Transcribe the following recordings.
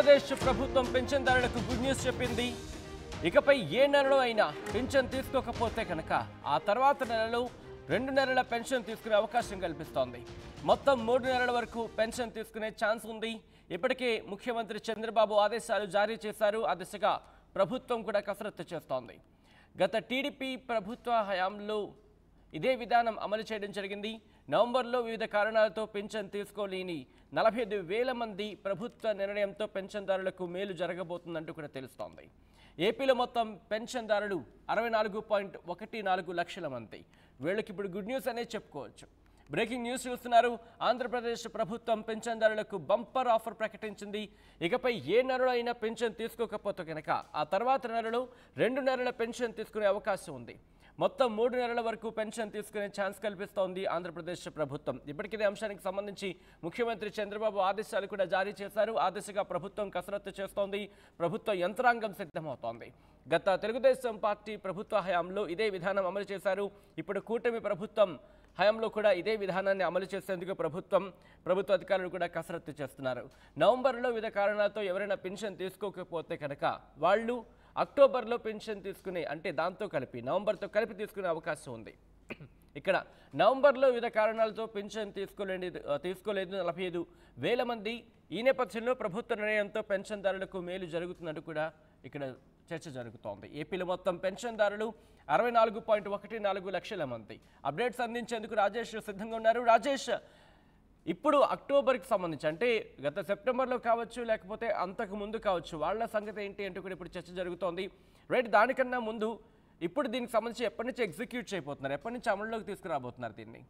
ఆంధ్రప్రదేశ్ ప్రభుత్వం పెన్షన్దారులకు good news చెప్పింది ఇకపై ఏ నెలలో అయినా పెన్షన్ తీసుకోకపోతే కనుక ఆ తర్వాత నెలలో రెండు నెలల పెన్షన్ తీసుకునే అవకాశం కల్పిస్తోంది మొత్తం మూడు నెలల వరకు పెన్షన్ తీసుకునే ఛాన్స్ ఉంది ఇప్పటికే ముఖ్యమంత్రి చంద్రబాబు ఆదేశాలు జారీ చేశారు ఆ దిశగా ప్రభుత్వం కూడా కసరత్తు చేస్తోంది గత టీడీపీ ప్రభుత్వ హయాంలో ఇదే విధానం అమలు చేయడం జరిగింది నవంబర్లో వివిధ కారణాలతో పెన్షన్ తీసుకోలేని నలభై ఐదు వేల మంది ప్రభుత్వ నిర్ణయంతో పెన్షన్దారులకు మేలు జరగబోతుందంటూ కూడా తెలుస్తోంది ఏపీలో మొత్తం పెన్షన్దారులు అరవై నాలుగు పాయింట్ ఒకటి నాలుగు లక్షల మంది వీళ్ళకి ఇప్పుడు గుడ్ న్యూస్ అనే చెప్పుకోవచ్చు బ్రేకింగ్ న్యూస్ చూస్తున్నారు ఆంధ్రప్రదేశ్ ప్రభుత్వం పెన్షన్దారులకు బంపర్ ఆఫర్ ప్రకటించింది ఇకపై ఏ నెలలో అయినా పెన్షన్ తీసుకోకపోతే కనుక ఆ తర్వాత నెలలో రెండు నెలల పెన్షన్ తీసుకునే అవకాశం ఉంది మొత్తం మూడు నెలల వరకు పెన్షన్ తీసుకునే ఛాన్స్ కల్పిస్తోంది ఆంధ్రప్రదేశ్ ప్రభుత్వం ఇప్పటికే ఈ అంశానికి సంబంధించి ముఖ్యమంత్రి చంద్రబాబు ఆదేశాలు కూడా జారీ చేశారు ఆ దిశగా ప్రభుత్వం కసరత్తు చేస్తోంది ప్రభుత్వ యంత్రాంగం సిద్ధమవుతోంది గత తెలుగుదేశం పార్టీ ప్రభుత్వ హయాంలో ఇదే విధానం అమలు చేశారు ఇప్పుడు కూటమి ప్రభుత్వం హయాంలో కూడా ఇదే విధానాన్ని అమలు చేసేందుకు ప్రభుత్వం ప్రభుత్వ అధికారులు కూడా కసరత్తు చేస్తున్నారు నవంబర్లో వివిధ కారణాలతో ఎవరైనా పెన్షన్ తీసుకోకపోతే కనుక వాళ్ళు అక్టోబర్లో పెన్షన్ తీసుకునే అంటే దాంతో కలిపి నవంబర్తో కలిపి తీసుకునే అవకాశం ఉంది ఇక్కడ నవంబర్లో వివిధ కారణాలతో పెన్షన్ తీసుకోలేని తీసుకోలేదు నలభై ఐదు వేల మంది ఈ నేపథ్యంలో ప్రభుత్వ నిర్ణయంతో పెన్షన్దారులకు మేలు జరుగుతున్నట్టు కూడా ఇక్కడ చర్చ జరుగుతోంది ఏపీలో మొత్తం పెన్షన్దారులు అరవై నాలుగు పాయింట్ ఒకటి నాలుగు లక్షల మంది అప్డేట్స్ అందించేందుకు రాజేష్ సిద్ధంగా ఉన్నారు రాజేష్ ఇప్పుడు అక్టోబర్కి సంబంధించి అంటే గత సెప్టెంబర్లో కావచ్చు లేకపోతే అంతకు ముందు కావచ్చు వాళ్ళ సంగతి ఏంటి అంటూ కూడా ఇప్పుడు చర్చ జరుగుతోంది రైట్ దానికన్నా ముందు ఇప్పుడు దీనికి సంబంధించి ఎప్పటి నుంచి ఎగ్జిక్యూట్ చేయబోతున్నారు ఎప్పటి నుంచి అమల్లోకి తీసుకురాబోతున్నారు దీన్ని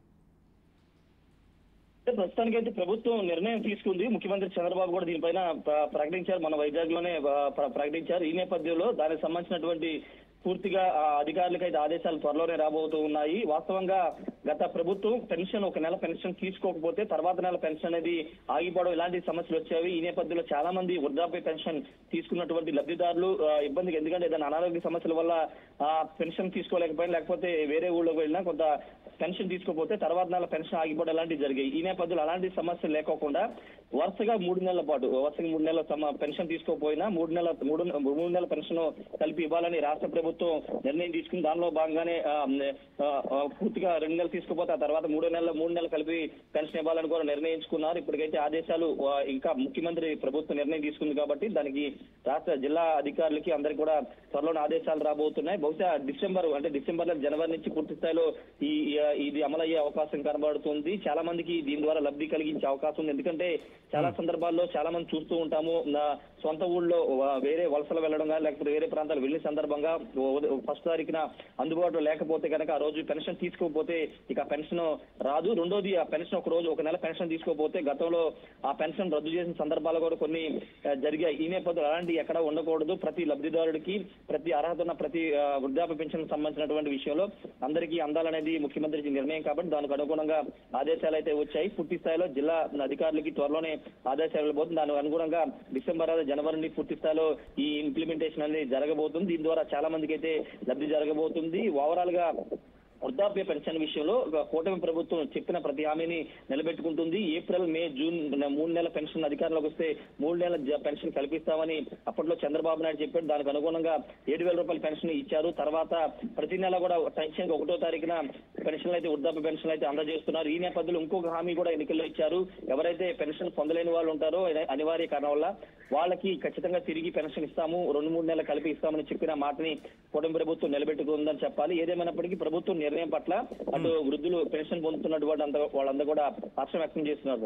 అంటే ప్రస్తుతానికి అయితే ప్రభుత్వం నిర్ణయం తీసుకుంది ముఖ్యమంత్రి చంద్రబాబు కూడా దీనిపైన ప్ర- ప్రకటించారు మన వైజాగ్ లోనే ప్ర- ప్రకటించారు ఈ నేపథ్యంలో దానికి సంబంధించినటువంటి పూర్తిగా ఆ, అధికారులకు అయితే ఆదేశాలు త్వరలోనే రాబోతూ ఉన్నాయి వాస్తవంగా గత ప్రభుత్వం పెన్షన్ ఒక నెల పెన్షన్ తీసుకోకపోతే తర్వాత నెల పెన్షన్ అనేది ఆగిపోవడం ఇలాంటి సమస్యలు వచ్చేవి ఈ నేపథ్యంలో చాలా మంది వృద్ధాప్య పెన్షన్ తీసుకున్నటువంటి లబ్ధిదారులు ఆ, ఇబ్బందికి ఎందుకంటే ఏదైనా అనారోగ్య సమస్యల వల్ల ఆ, పెన్షన్ తీసుకోలేకపోయినా లేకపోతే వేరే ఊళ్ళోకి వెళ్ళినా కొంత పెన్షన్ తీసుకోకపోతే తర్వాత నెల పెన్షన్ ఆగిపోవడం అలాంటివి జరిగాయి ఈ నేపథ్యంలో అలాంటి సమస్యలు లేకోకుండా వరుసగా మూడు నెలల పాటు వరుసగా మూడు నెలల సమ- పెన్షన్ తీసుకోకపోయినా మూడు నెలల మూడు మూడు నెలల పెన్షన్ కలిపి ఇవ్వాలని రాష్ట్ర ప్రభుత్వం నిర్ణయం తీసుకుని దానిలో భాగంగానే ఆ, ఆ, ఆ, పూర్తిగా రెండు నెలలు తీసుకోపోతే ఆ తర్వాత మూడో నెలల మూడు నెలలు కలిపి పెన్షన్ ఇవ్వాలని కూడా నిర్ణయించుకున్నారు ఇప్పటికైతే ఆదేశాలు ఆ, ఇంకా ముఖ్యమంత్రి ప్రభుత్వం నిర్ణయం తీసుకుంది కాబట్టి దానికి రాష్ట్ర జిల్లా అధికారులకి అందరికి కూడా త్వరలోనే ఆదేశాలు రాబోతున్నాయి బహుశా డిసెంబర్ అంటే డిసెంబర్ లో జనవరి నుంచి పూర్తి స్థాయిలో ఈ ఈ- ఇది అమలయ్యే అవకాశం కనబడుతుంది చాలా మందికి దీని ద్వారా లబ్ధి కలిగించే అవకాశం ఉంది ఎందుకంటే చాలా సందర్భాల్లో చాలా మంది చూస్తూ ఉంటాము నా సొంత ఊళ్ళో వ- వేరే వలసలు వెళ్ళడం కానీ లేకపోతే వేరే ప్రాంతాలు వెళ్ళిన సందర్భంగా ఫస్ట్ తారీఖున అందుబాటులో లేకపోతే కనుక ఆ రోజు పెన్షన్ తీసుకోకపోతే ఇక ఆ పెన్షన్ రాదు రెండోది ఆ పెన్షన్ ఒక రోజు ఒక నెల పెన్షన్ తీసుకోకపోతే గతంలో ఆ పెన్షన్ రద్దు చేసిన సందర్భాలు కూడా కొన్ని ఆ, జరిగాయి ఈ నేపథ్యంలో అలాంటి ఎక్కడ ఉండకూడదు ప్రతి లబ్ధిదారుడికి ప్రతి అర్హత ఉన్న ప్రతి ఆ, వృద్ధాప్య పెన్షన్ సంబంధించినటువంటి విషయంలో అందరికీ అందాలనేది ముఖ్యమంత్రి నిర్ణయం కాబట్టి దానికి అనుగుణంగా ఆదేశాలు అయితే వచ్చాయి పూర్తి స్థాయిలో జిల్లా అధికారులకి త్వరలోనే ఆదేశాలు వెళ్ళబోతుంది దానికి అనుగుణంగా డిసెంబర్ లేదా జనవరి నుండి పూర్తి స్థాయిలో ఈ ఇంప్లిమెంటేషన్ అనేది జరగబోతుంది దీని ద్వారా చాలా మందికి అయితే లబ్ధి జరగబోతుంది ఓవరాల్ గా వృద్ధాప్య పెన్షన్ విషయంలో ఒక కూటమి ప్రభుత్వం చెప్పిన ప్రతి హామీని నిలబెట్టుకుంటుంది ఏప్రిల్ మే జూన్ న- మూడు నెలల పెన్షన్ అధికారంలోకి వస్తే మూడు నెలల జ- పెన్షన్ కల్పిస్తామని అప్పట్లో చంద్రబాబు నాయుడు చెప్పాడు దానికి అనుగుణంగా ఏడు వేల రూపాయల పెన్షన్ ఇచ్చారు తర్వాత ప్రతి నెల కూడా పెన్షన్ ఒకటో తారీఖున పెన్షన్లు అయితే వృద్ధాప్య పెన్షన్లు అయితే అందజేస్తున్నారు ఈ నేపథ్యంలో ఇంకొక హామీ కూడా ఎన్నికల్లో ఇచ్చారు ఎవరైతే పెన్షన్ పొందలేని వాళ్ళు ఉంటారో అనే- అనివార్య కారణం వల్ల వాళ్ళకి ఖచ్చితంగా తిరిగి పెన్షన్ ఇస్తాము రెండు మూడు నెలలు కలిపి ఇస్తామని చెప్పిన మాటని కూటమి ప్రభుత్వం నిలబెట్టుకుందని చెప్పాలి ఏదేమైనప్పటికీ ప్రభుత్వం నిర్ణయం పట్ల అటు వృద్ధులు పెన్షన్ పొందుతున్నటువంటి అంత వాళ్ళందరూ కూడా హర్షం వ్యక్తం చేస్తున్నారు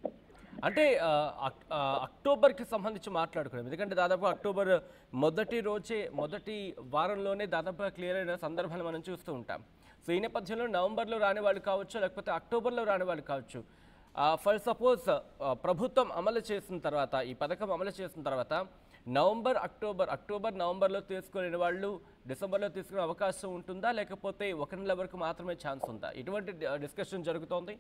అంటే ఆ, అక్- ఆ, అక్టోబర్కి సంబంధించి మాట్లాడుకున్నాం ఎందుకంటే దాదాపు అక్టోబర్ మొదటి రోజే మొదటి వారంలోనే దాదాపుగా క్లియర్ అయిన సందర్భాలు మనం చూస్తూ ఉంటాం సో ఈ నేపథ్యంలో నవంబర్లో రాని వాళ్ళు కావచ్చు లేకపోతే అక్టోబర్లో రాని వాళ్ళు కావచ్చు ఫర్ సపోజ్ ప్రభుత్వం అమలు చేసిన తర్వాత ఈ పథకం అమలు చేసిన తర్వాత నవంబర్ అక్టోబర్ అక్టోబర్ నవంబర్లో తీసుకోలేని వాళ్ళు డిసెంబర్లో తీసుకునే అవకాశం ఉంటుందా లేకపోతే ఒక నెల వరకు మాత్రమే ఛాన్స్ ఉందా ఇటువంటి డిస్కషన్ జరుగుతోంది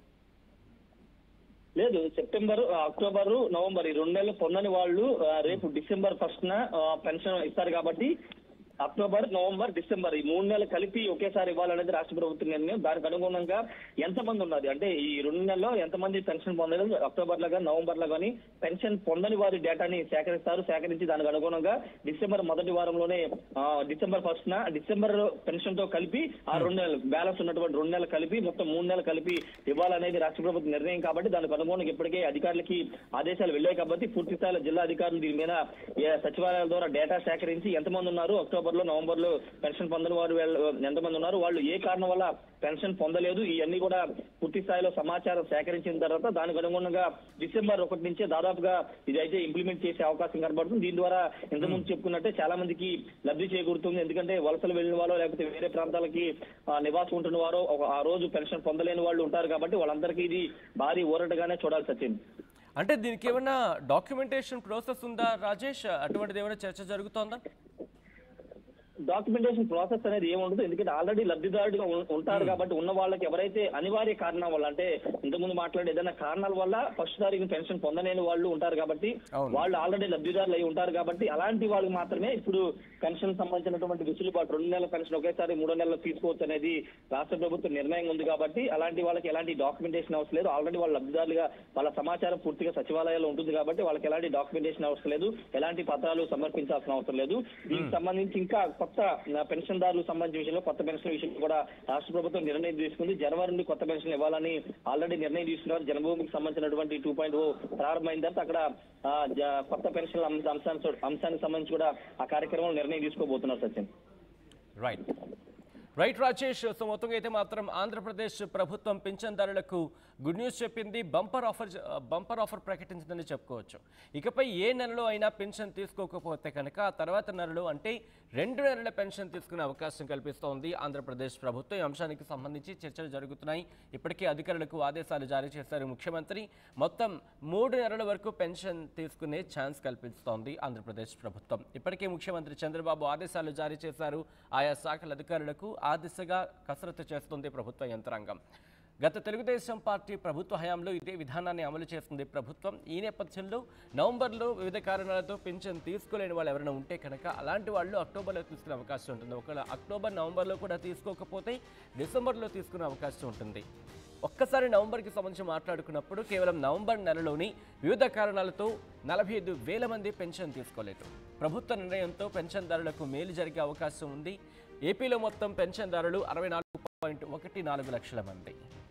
లేదు సెప్టెంబర్ అక్టోబర్ నవంబర్ ఈ రెండు నెలలు పొందని వాళ్ళు ఆ, రేపు డిసెంబర్ ఫస్ట్ న ఆ, పెన్షన్ ఇస్తారు కాబట్టి అక్టోబర్ నవంబర్ డిసెంబర్ ఈ మూడు నెలలు కలిపి ఒకేసారి ఇవ్వాలనేది రాష్ట్ర ప్రభుత్వం నిర్ణయం దానికి అనుగుణంగా ఎంతమంది ఉన్నది అంటే ఈ రెండు నెలల్లో ఎంతమంది పెన్షన్ పొందలేదు అక్టోబర్ లో కానీ నవంబర్ లో కానీ పెన్షన్ పొందని వారి డేటాని సేకరిస్తారు సేకరించి దానికి అనుగుణంగా డిసెంబర్ మొదటి వారంలోనే ఆ, డిసెంబర్ ఫస్ట్ న డిసెంబర్ పెన్షన్ తో కలిపి ఆ రెండు నెలలు బ్యాలెన్స్ ఉన్నటువంటి రెండు నెలలు కలిపి మొత్తం మూడు నెలలు కలిపి ఇవ్వాలనేది రాష్ట్ర ప్రభుత్వం నిర్ణయం కాబట్టి దానికి అనుగుణంగా ఇప్పటికే అధికారులకి ఆదేశాలు వెళ్ళాయి కాబట్టి పూర్తి స్థాయిలో జిల్లా అధికారులు దీని మీద ఏ సచివాలయాల ద్వారా డేటా సేకరించి ఎంతమంది ఉన్నారు అక్టోబర్ లో నవంబర్ లో పెన్షన్ పొందని వారు వీళ్ళు ఎంతమంది ఉన్నారు వాళ్ళు ఏ కారణం వల్ల పెన్షన్ పొందలేదు ఇవన్నీ కూడా పూర్తి స్థాయిలో సమాచారం సేకరించిన తర్వాత దానికి అనుగుణంగా డిసెంబర్ ఒకటి నుంచే దాదాపుగా ఇది అయితే ఇంప్లిమెంట్ చేసే అవకాశం కనబడుతుంది దీని ద్వారా ఇంతకుముందు చెప్పుకున్నట్టే చాలా మందికి లబ్ధి చేకూరుతుంది ఎందుకంటే వలసలు వెళ్ళిన వాళ్ళు లేకపోతే వేరే ప్రాంతాలకి ఆ, నివాసం ఉంటున్న వారు ఒక- ఆ రోజు పెన్షన్ పొందలేని వాళ్ళు ఉంటారు కాబట్టి వాళ్ళందరికీ ఇది భారీ ఊరటగానే చూడాల్సి వచ్చింది అంటే దీనికి ఏమైనా డాక్యుమెంటేషన్ ప్రాసెస్ ఉందా రాజేష్ అటువంటిది ఏమైనా చర్చ జరుగుతోందా డాక్యుమెంటేషన్ ప్రాసెస్ అనేది ఏముండదు ఎందుకంటే ఆల్రెడీ లబ్ధిదారుడిగా ఉం- ఉంటారు కాబట్టి ఉన్న వాళ్ళకి ఎవరైతే అనివార్య కారణం వల్ల అంటే ఇంతకుముందు మాట్లాడే ఏదైనా కారణాల వల్ల ఫస్ట్ తారీఖు పెన్షన్ పొందలేని వాళ్ళు ఉంటారు కాబట్టి అవును. వాళ్ళు ఆల్రెడీ లబ్ధిదారులు అయి ఉంటారు కాబట్టి అలాంటి వాళ్ళకి మాత్రమే ఇప్పుడు పెన్షన్ సంబంధించినటువంటి వెసులుబాటు రెండు నెలల పెన్షన్ ఒకేసారి మూడో నెలలు తీసుకోవచ్చు అనేది రాష్ట్ర ప్రభుత్వం నిర్ణయం ఉంది కాబట్టి అలాంటి వాళ్ళకి ఎలాంటి డాక్యుమెంటేషన్ అవసరం లేదు ఆల్రెడీ వాళ్ళ లబ్ధిదారులుగా వాళ్ళ సమాచారం పూర్తిగా సచివాలయాల్లో ఉంటుంది కాబట్టి వాళ్ళకి ఎలాంటి డాక్యుమెంటేషన్ అవసరం లేదు ఎలాంటి పత్రాలు సమర్పించాల్సిన అవసరం లేదు దీనికి సంబంధించి ఇంకా కొత్త ఆ, పెన్షన్దారులకు సంబంధించిన విషయంలో కొత్త పెన్షన్ విషయంలో కూడా రాష్ట్ర ప్రభుత్వం నిర్ణయం తీసుకుంది జనవరి నుండి కొత్త పెన్షన్ ఇవ్వాలని ఆల్రెడీ నిర్ణయం తీసుకున్నారు జన్మభూమికి సంబంధించినటువంటి టూ పాయింట్ ఓ ప్రారంభమైన తర్వాత అక్కడ ఆ, జ- కొత్త పెన్షన్ అంశానికి అంశానికి సంబంధించి కూడా ఆ కార్యక్రమంలో నిర్ణయం తీసుకోబోతున్నారు Sachin right right Rajesh so మొత్తంగా అయితే మాత్రం ఆంధ్రప్రదేశ్ ప్రభుత్వం పింఛన్దారులకు గుడ్ న్యూస్ చెప్పింది బంపర్ ఆఫర్ బంపర్ ఆఫర్ ప్రకటించిందని చెప్పుకోవచ్చు ఇకపై ఏ నెలలో అయినా పెన్షన్ తీసుకోకపోతే కనుక ఆ తర్వాత నెలలో అంటే రెండు నెలల పెన్షన్ తీసుకునే అవకాశం కల్పిస్తోంది ఆంధ్రప్రదేశ్ ప్రభుత్వం ఈ అంశానికి సంబంధించి చర్చలు జరుగుతున్నాయి ఇప్పటికే అధికారులకు ఆదేశాలు జారీ చేశారు ముఖ్యమంత్రి మొత్తం మూడు నెలల వరకు పెన్షన్ తీసుకునే ఛాన్స్ కల్పిస్తోంది ఆంధ్రప్రదేశ్ ప్రభుత్వం ఇప్పటికే ముఖ్యమంత్రి చంద్రబాబు ఆదేశాలు జారీ చేశారు ఆయా శాఖల అధికారులకు ఆ దిశగా కసరత్తు చేస్తుంది ప్రభుత్వ యంత్రాంగం గత తెలుగుదేశం పార్టీ ప్రభుత్వ హయాంలో ఇదే విధానాన్ని అమలు చేస్తుంది ప్రభుత్వం ఈ నేపథ్యంలో నవంబర్లో వివిధ కారణాలతో పెన్షన్ తీసుకోలేని వాళ్ళు ఎవరైనా ఉంటే కనుక అలాంటి వాళ్ళు అక్టోబర్లో తీసుకునే అవకాశం ఉంటుంది ఒకవేళ అక్టోబర్ నవంబర్లో కూడా తీసుకోకపోతే డిసెంబర్లో తీసుకునే అవకాశం ఉంటుంది ఒక్కసారి నవంబర్కి సంబంధించి మాట్లాడుకున్నప్పుడు కేవలం నవంబర్ నెలలోని వివిధ కారణాలతో నలభై ఐదు వేల మంది పెన్షన్ తీసుకోలేదు ప్రభుత్వ నిర్ణయంతో పెన్షన్దారులకు మేలు జరిగే అవకాశం ఉంది ఏపీలో మొత్తం పెన్షన్దారులు అరవై నాలుగు పాయింట్ ఒకటి నాలుగు లక్షల మంది